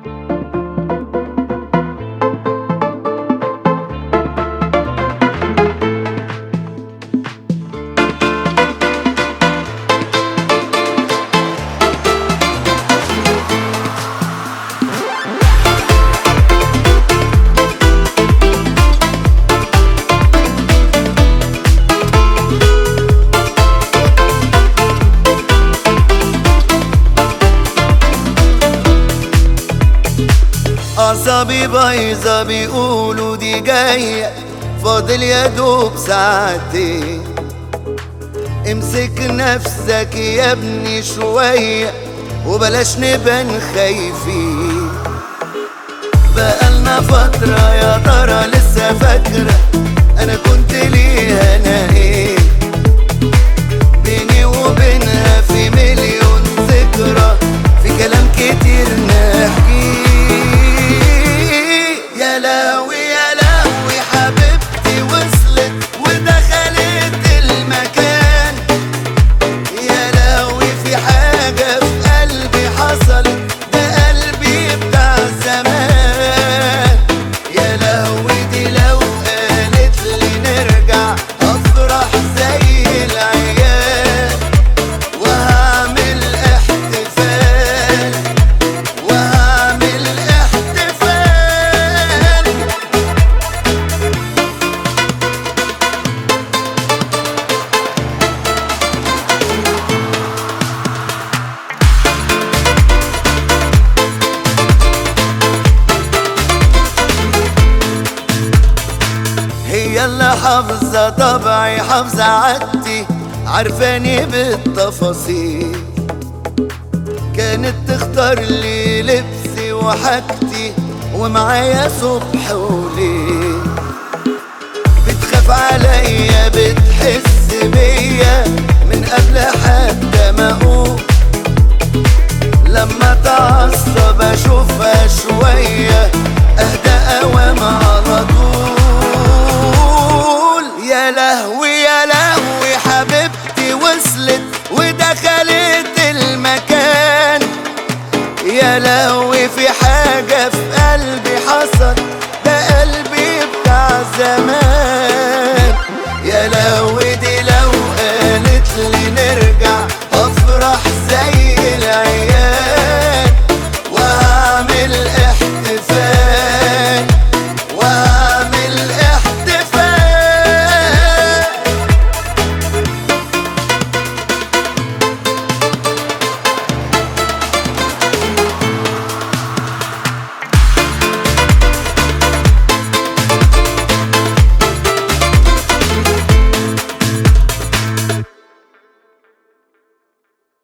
أعصابي بايظة بيقولوا دي جاية فاضل يا دوب ساعتين امسك نفسك يا ابني شوية وبلاش نبان خايفين بقالنا فترة يا ترى لسه فاكرة أنا كنت ليها أنا إيه بيني وبينها في مليون ذكرى في كلام كتير نحكيه يا لهوي يا لهوي حبيبتي وصلت ودخلت المكان يا لهوي في حاجة في قلبي حصلت ده قلبي بتاع زمان يا لهوي دي لو قالت لي نرجع افرح زي العيال وهعمل احتفال وهعمل احتفال هي اللي حافظة طبعي حافظة عادتي عارفاني بالتفاصيل كانت تختار لي لبسي وحاجتي ومعايا صبح وليل بتخاف عليا بتحس بيا من قبل حتى ما اقول لما تعصب اشوفها شوية اهدى اوام على طول يا لهوي يا لهوي حبيبتي وصلت ودخلت المكان يا لهوي في حاجة في قلبي حصل ده قلبي بتاع زمان